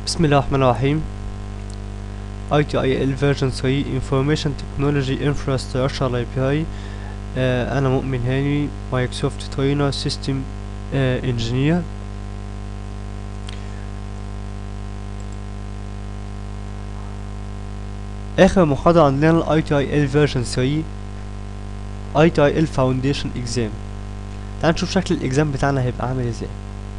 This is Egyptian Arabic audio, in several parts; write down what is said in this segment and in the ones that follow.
بسم الله الرحمن الرحيم ITIL version 3 Information Technology Infrastructure API آه أنا مؤمن هاني مايكروسوفت ترينر سيستم انجينير آخر محاضرة عندنا ال ITIL version 3 ITIL Foundation Exam تعال نشوف شكل الإكزام بتاعنا هيبقى عامل ازاي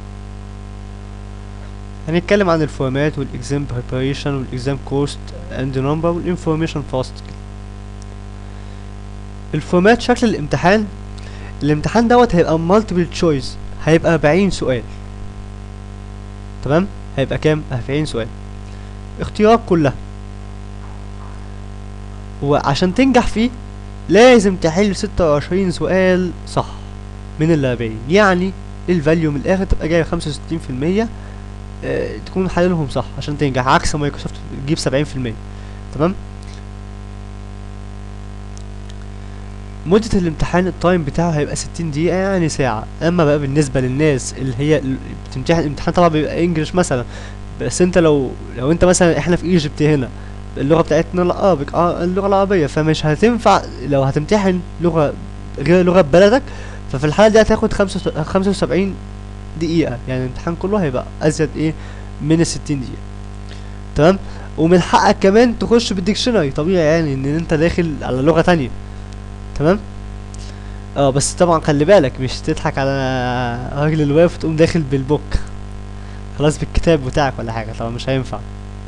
هنتكلم عن الفورمات والاكزام preparation والاكزام كوست اند نمبر والانفورميشن فاست الفورمات شكل الامتحان الامتحان دوت هيبقى multiple choice هيبقى 40 سؤال تمام هيبقى كام 40 سؤال اختيارات كلها وعشان تنجح فيه لازم تحل 26 سؤال صح من ال 40 يعني الفاليو من الاخر تبقى جايب 65% آه، تكون حللهم صح عشان تنجح عكس مايكروسوفت تجيب سبعين في المية تمام مدة الامتحان التايم بتاعه هيبقى ستين دقيقة يعني ساعة اما بقى بالنسبة للناس اللي هي ال- بتمتحن الامتحان طبعا بيبقى انجلش مثلا بس انت لو لو انت مثلا احنا في ايجيبت هنا اللغة بتاعتنا العربيك اه اللغة العربية فمش هتنفع لو هتمتحن لغة غير لغة بلدك ففي الحالة دي هتاخد خمسة خمسة وسبعين دقيقة يعني الامتحان كله هيبقى أزيد إيه من الستين دقيقة تمام ومن حقك كمان تخش بالديكشنري طبيعي يعني إن أنت داخل على لغة تانية تمام اه بس طبعا خلي بالك مش تضحك على راجل اللي واقف وتقوم داخل بالبوك خلاص بالكتاب بتاعك ولا حاجة طبعا مش هينفع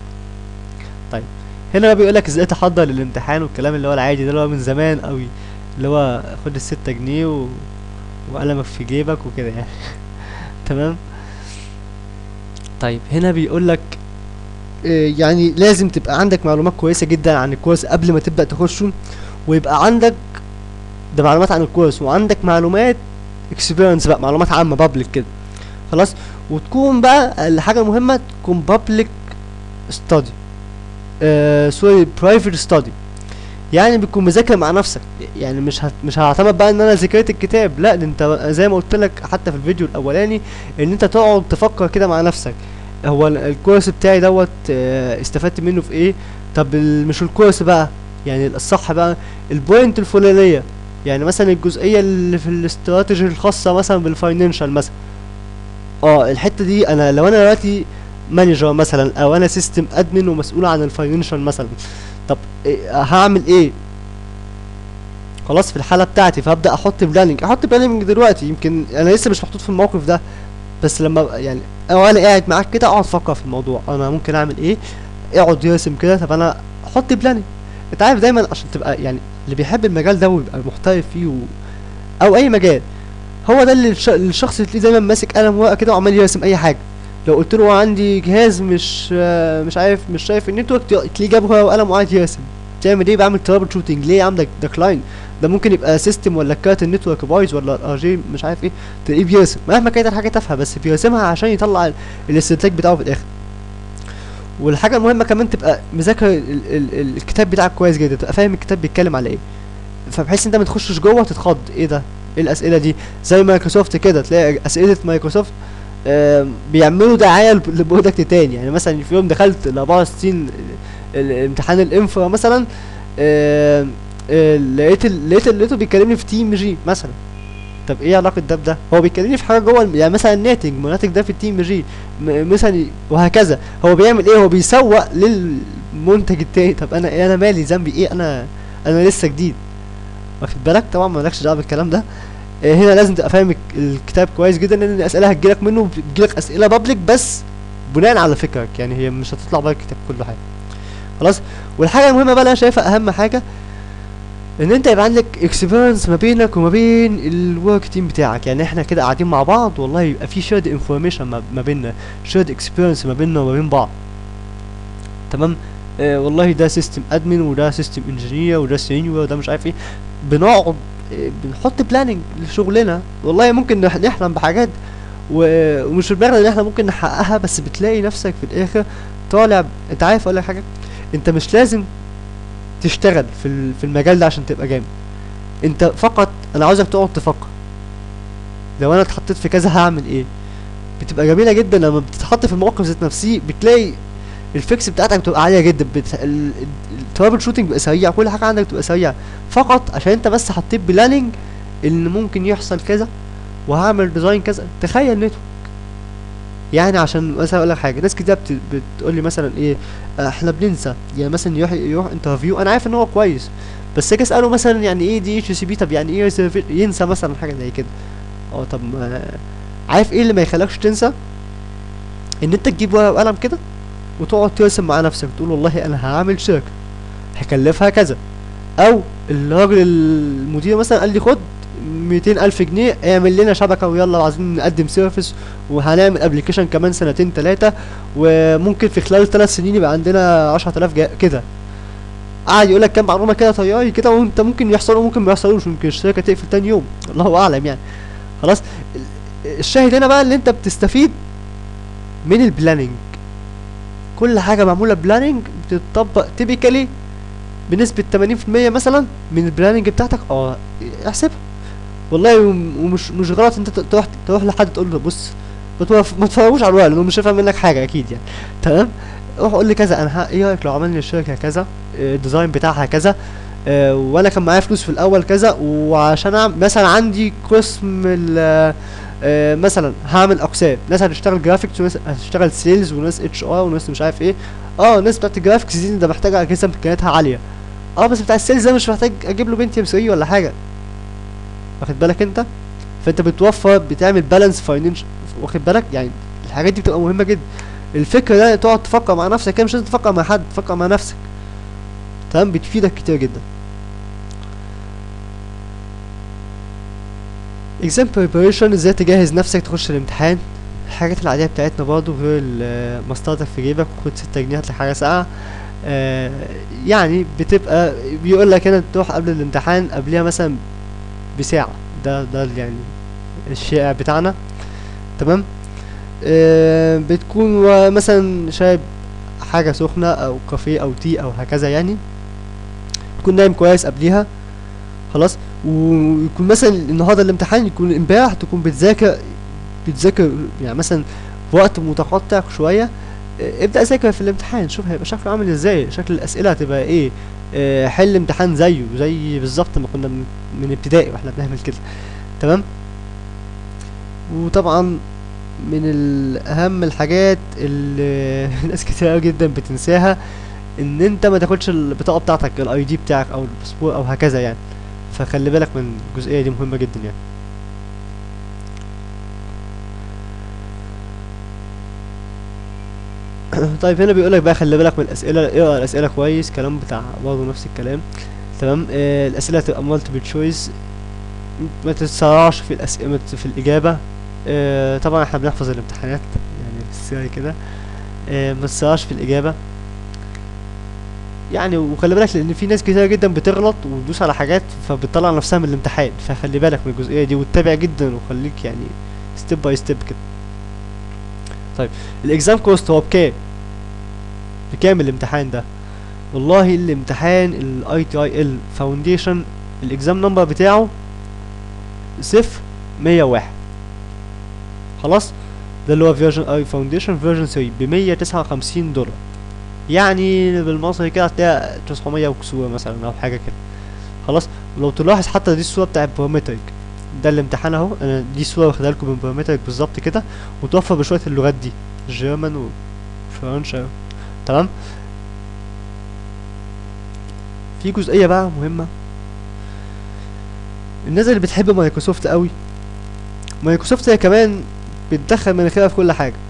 طيب هنا بقى بيقولك ازاي تحضر للامتحان والكلام اللي هو العادي ده اللي هو من زمان قوي اللي هو خد الستة جنيه و... وقلمك في جيبك وكده يعني تمام طيب هنا بيقول لك يعني لازم تبقى عندك معلومات كويسه جدا عن الكورس قبل ما تبدا تخشه ويبقى عندك ده معلومات عن الكورس وعندك معلومات اكسبيرينس بقى معلومات عامه بابليك كده خلاص وتكون بقى الحاجه المهمه تكون بابليك ستادي آه سوري برايفت ستادي يعني بتكون مذاكر مع نفسك يعني مش هت مش هعتمد بقى ان انا ذاكرت الكتاب لا ده انت زي ما قلت لك حتى في الفيديو الاولاني ان انت تقعد تفكر كده مع نفسك هو ال- الكورس بتاعي دوت آه، استفدت منه في ايه طب ال- مش الكورس بقى يعني الصح بقى البوينت الفلانيه يعني مثلا الجزئيه اللي في الاستراتيجي الخاصه مثلا بالفاينانشال مثلا اه الحته دي انا لو انا دلوقتي مانجر مثلا او انا سيستم ادمن ومسؤول عن الفاينانشال مثلا طب إيه هعمل ايه خلاص في الحاله بتاعتي فابدا احط بلاننج احط بلاننج دلوقتي يمكن انا لسه مش محطوط في الموقف ده بس لما أبقى يعني او انا قاعد معاك كده اقعد افكر في الموضوع انا ممكن اعمل ايه اقعد يرسم كده طب انا احط بلاننج انت عارف دايما عشان تبقى يعني اللي بيحب المجال ده ويبقى محترف فيه و... او اي مجال هو ده اللي الش... الشخص اللي تلاقيه دايما ماسك قلم ورقه كده وعمال يرسم اي حاجه لو قلت له عندي جهاز مش آه، مش عارف مش شايف النتورك تلاقيه جاب ورقه وقلم وقاعد يرسم تعمل ايه بعمل ترابل شوتنج ليه عندك ده كلاين ده ممكن يبقى سيستم ولا كارت النتورك بايظ ولا الار جي مش عارف ايه تلاقيه بيرسم مهما كانت الحاجه تافهه بس بيرسمها عشان يطلع ال- الاستنتاج بتاعه في الاخر والحاجه المهمه كمان تبقى مذاكر ال ال ال الكتاب بتاعك كويس جدا تبقى فاهم الكتاب بيتكلم على ايه فبحيث انت ما تخشش جوه تتخض ايه ده ايه الاسئله دي زي مايكروسوفت كده تلاقي اسئله مايكروسوفت آم، بيعملوا دعايه لب- لبرودكت تاني يعني مثلا في يوم دخلت ال 64 ال- امتحان الانفرا مثلا آم، آه، لقيت ال- لقيت لقيته بيكلمني في تيم جي مثلا طب ايه علاقه ده بده هو بيكلمني في حاجه جوه الم- يعني مثلا ناتج مناتج ده في التيم جي م- مثلا ي- وهكذا هو بيعمل ايه هو بيسوق للمنتج التاني طب انا ايه انا مالي ذنبي ايه انا انا لسه جديد واخد بالك طبعا مالكش دعوه بالكلام ده آه، هنا لازم تبقى فاهم الك- الكتاب كويس جدا لان الاسئله هتجيلك منه بتجيلك اسئله بابليك بس بناء على فكرك يعني هي مش هتطلع بقى الكتاب كله حاجه خلاص والحاجه المهمه بقى اللي انا شايفها اهم حاجه ان انت يبقى عندك اكسبيرينس ما بينك وما بين الورك تيم بتاعك يعني احنا كده قاعدين مع بعض والله يبقى في شيرد انفورميشن ما ما بيننا شيرد اكسبيرينس ما بيننا وما بين بعض تمام آه والله ده سيستم ادمن وده سيستم انجينير وده سينيور وده مش عارف ايه بنقعد آه، بنحط بلاننج لشغلنا والله ممكن نح- نحلم بحاجات و- ومش في دماغنا ان احنا ممكن نحققها بس بتلاقي نفسك في الاخر طالع ب- انت عارف اقول لك حاجه انت مش لازم تشتغل في ال- في المجال ده عشان تبقى جامد انت فقط انا عاوزك تقعد تفكر لو انا اتحطيت في كذا هعمل ايه بتبقى جميله جدا لما بتتحط في الموقف ذات نفسه بتلاقي الفيكس بتاعتك بتبقى عاليه جدا بت... ال- ال- الترابل شوتنج بيبقى سريع كل حاجه عندك بتبقى سريعه فقط عشان انت بس حطيت بلاننج ان ممكن يحصل كذا وهعمل ديزاين كذا تخيل نتورك يعني عشان مثلا اقول لك حاجه ناس كتير بت... بتقول لي مثلا ايه آه، احنا بننسى يعني مثلا يروح يروح انترفيو انا عارف ان هو كويس بس اجي اساله مثلا يعني ايه دي اتش سي بي طب يعني ايه reserva- ينسى مثلا حاجه زي كده اه طب ما عارف ايه اللي ما يخليكش تنسى ان انت تجيب ورقه وقلم كده وتقعد ترسم مع نفسك تقول والله انا هعمل شركه هكلفها كذا او الراجل المدير مثلا قال لي خد 200 الف جنيه اعمل لنا شبكه ويلا عايزين نقدم سيرفيس وهنعمل ابلكيشن كمان سنتين ثلاثه وممكن في خلال ثلاث سنين يبقى عندنا 10000 جا- كده قاعد يقول لك كام معلومه كده طياري كده وانت ممكن يحصل وممكن ما يحصلوش ممكن الشركه تقفل تاني يوم الله اعلم يعني خلاص ال- الشاهد هنا بقى اللي انت بتستفيد من البلاننج كل حاجه معموله بلاننج بتطبق تيبيكالي بنسبه 80% مثلا من البلاننج بتاعتك اه احسبها والله وم- ومش مش غلط انت ت- تروح تروح لحد تقول له بص ما توقف- ما تفرجوش على الورق لانه مش هيفهم منك حاجه اكيد يعني تمام روح قول لي كذا انا ه- ايه رايك لو عملنا الشركه كذا آه، الديزاين بتاعها كذا آه، وانا كان معايا فلوس في الاول كذا وعشان أعمل مثلا عندي قسم ال آه، مثلا هعمل اقسام ناس هتشتغل جرافيكس وناس هتشتغل سيلز وناس اتش ار وناس مش عارف ايه اه الناس بتاعت الجرافيكس دي ده محتاجه اجهزه امكانياتها عاليه اه بس بتاع السيلز ده مش محتاج اجيب له بنتيوم 3 ولا حاجه واخد بالك انت فانت بتوفر بتعمل بالانس فاينانش واخد بالك يعني الحاجات دي بتبقى مهمه جدا الفكره ده تقعد تفكر مع نفسك كده مش لازم تفكر مع حد تفكر مع نفسك تمام بتفيدك كتير جدا exam preparation ازاي تجهز نفسك تخش الامتحان الحاجات العادية بتاعتنا برضه غير ال- مصطادك في جيبك وخد ستة جنيه هاتلك حاجة ساقعة آه يعني بتبقى بيقول لك هنا تروح قبل الامتحان قبلها مثلا بساعة ده ده يعني الشائع بتاعنا تمام آه بتكون و- مثلا شايب حاجة سخنة أو كافيه أو تي أو هكذا يعني تكون نايم كويس قبليها خلاص ويكون مثلا النهارده الامتحان يكون امبارح تكون بتذاكر بتذاكر يعني مثلا في وقت متقطع شويه اه، ابدا ذاكر في الامتحان شوف هيبقى شكله عامل ازاي شكل الاسئله هتبقى ايه اه، حل امتحان زيه زي بالظبط ما كنا من, من ابتدائي واحنا بنعمل كده تمام وطبعا من ال- اهم الحاجات اللي ناس كتير أوي جدا بتنساها ان انت ما تاخدش البطاقه بتاعتك الاي دي بتاعك او الباسبور او هكذا يعني فخلي بالك من الجزئيه دي مهمه جدا يعني طيب هنا بيقولك بقى خلي بالك من الاسئله اقرا الاسئله كويس كلام بتاع برضه نفس الكلام تمام آه الاسئله هتبقى مالتيبل تشويس ما تتسرعش في الاسئله في الاجابه آه طبعا احنا بنحفظ الامتحانات يعني في السيري كده آه ما تتسرعش في الاجابه يعني وخلي بالك لان في ناس كتير جدا بتغلط وتدوس على حاجات فبتطلع نفسها من الامتحان فخلي بالك من الجزئيه دي وتتابع جدا وخليك يعني ستيب باي ستيب كده طيب الاكزام كوست هو بكام بكام الامتحان ده والله الامتحان الاي تي اي ال فاونديشن الاكزام نمبر بتاعه صفر مية واحد خلاص ده اللي هو فيرجن اي فاونديشن فيرجن 3 بمية تسعة وخمسين دولار يعني بالمصري كده هتلاقي 900 وكسور مثلا او حاجه كده خلاص ولو تلاحظ حتى دي الصوره بتاع برومتريك ده الامتحان اهو انا دي صوره واخدها لكم من برومتريك بالظبط كده وتوفر بشويه اللغات دي جيرمان وفرنسا تمام في جزئيه بقى مهمه الناس اللي بتحب مايكروسوفت قوي مايكروسوفت هي كمان بتدخل مناخيرها في كل حاجه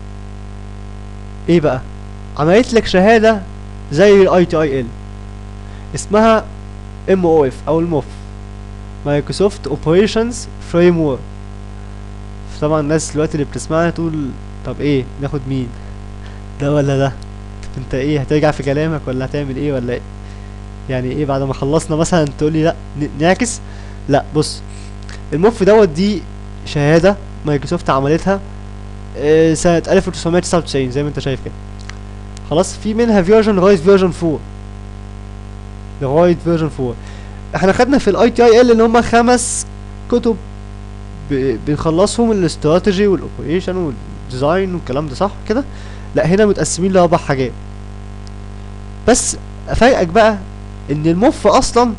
ايه بقى عملت لك شهادة زي الاي تي اي ال اسمها ام او اف او الموف مايكروسوفت اوبريشنز فريم ورك طبعا الناس دلوقتي اللي بتسمعنا تقول طب ايه ناخد مين ده ولا ده طب انت ايه هترجع في كلامك ولا هتعمل ايه ولا ايه يعني ايه بعد ما خلصنا مثلا تقول لي لا ن- نعكس لا بص الموف دوت دي شهادة مايكروسوفت عملتها آه، سنة 1999 زي ما انت شايف كده خلاص في منها فيرجن لغايه فيرجن 4 لغايه فيرجن 4 احنا خدنا في الاي تي اي ال ان هم خمس كتب ب- بنخلصهم الاستراتيجي والاوبريشن ديزاين والكلام ده صح كده لا هنا متقسمين لاربع حاجات بس افاجئك بقى ان الموف اصلا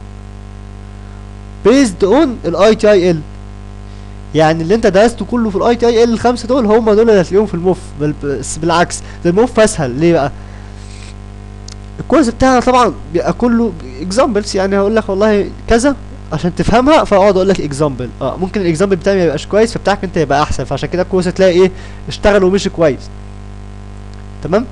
بيزد اون الاي تي اي ال يعني اللي انت درسته كله في الاي تي اي ال الخمسه دول هم دول اللي هتلاقيهم في الموف بل بس بالعكس ده الموف اسهل ليه بقى الكورس بتاعنا طبعا بيبقى كله اكزامبلز يعني هقول لك والله كذا عشان تفهمها فاقعد اقول لك اكزامبل اه ممكن الاكزامبل بتاعي ما يبقاش كويس فبتاعك انت يبقى احسن فعشان كده الكورس تلاقي ايه اشتغل ومشي كويس تمام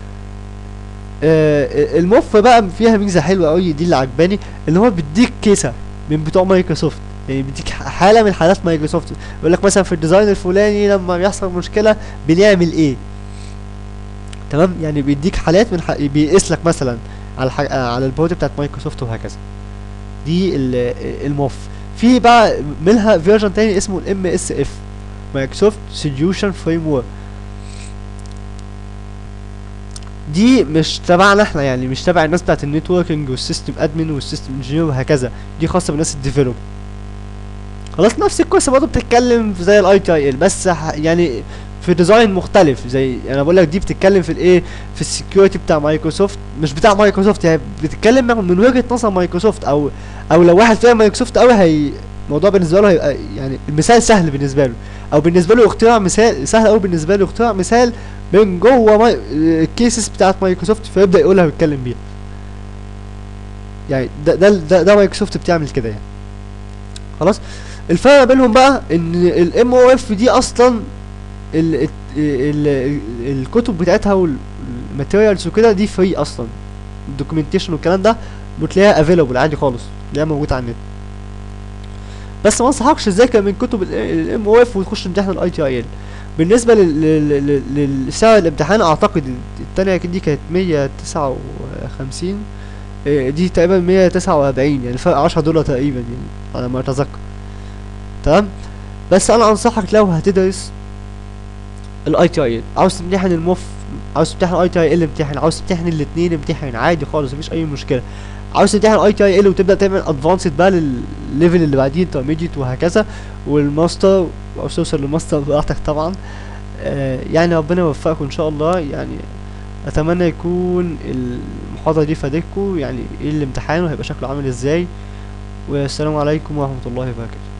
آه الموف بقى فيها ميزه حلوه قوي دي اللي عجباني ان هو بيديك كيسه من بتوع مايكروسوفت يعني بيديك حاله من حالات مايكروسوفت يقول لك مثلا في الديزاين الفلاني لما بيحصل مشكله بنعمل ايه تمام يعني بيديك حالات من ح... بيقيس لك مثلا على الح... على البورد بتاعت مايكروسوفت وهكذا دي ال- الموف في بقى منها فيرجن تاني اسمه الام اس اف مايكروسوفت سوليوشن فريم ورك دي مش تبعنا احنا يعني مش تبع الناس بتاعت النتوركينج والسيستم ادمن والسيستم انجينير وهكذا دي خاصه بالناس الديفلوب خلاص نفس القصه برضه بتتكلم زي الاي تي اي ال بس ح- يعني في ديزاين مختلف زي انا بقول لك دي بتتكلم في الايه في السكيورتي بتاع مايكروسوفت مش بتاع مايكروسوفت يعني بتتكلم من من وجهه نظر مايكروسوفت او او لو واحد فاهم مايكروسوفت قوي هي الموضوع بالنسبه له هيبقى يعني المثال سهل بالنسبه له او بالنسبه له اختراع مثال سهل قوي بالنسبه له اختراع مثال من جوه ماي... الكيسز بتاعت مايكروسوفت فيبدا يقولها ويتكلم بيها يعني ده ده ده, ده مايكروسوفت بتعمل كده يعني خلاص الفرق بينهم بقى ان الام او اف دي اصلا ال ال ال الكتب بتاعتها والماتيريالز وكده دي فري اصلا الدوكيومنتيشن والكلام ده بتلاقيها افيلابل عادي خالص تلاقيها موجوده على النت بس ما انصحكش تذاكر من كتب الام او اف وتخش امتحان الاي تي اي ال بالنسبه لل- لل- لل- لسعر الامتحان اعتقد التانية دي كانت 159 إيه، دي تقريبا 149 يعني الفرق 10 دولار تقريبا يعني على ما اتذكر تمام بس انا انصحك لو هتدرس الاي تي اي عاوز تمتحن الموف عاوز تمتحن الاي تي اي ال امتحن عاوز تمتحن الاثنين امتحن عادي خالص مفيش اي مشكله عاوز تمتحن الاي تي اي ال وتبدا تعمل ادفانسد بقى للليفل اللي بعديه انترميديت وهكذا والماستر عاوز توصل للماستر براحتك طبعا آه يعني ربنا يوفقكم ان شاء الله يعني اتمنى يكون المحاضره دي فادتكم يعني ايه الامتحان وهيبقى شكله عامل ازاي والسلام عليكم ورحمه الله وبركاته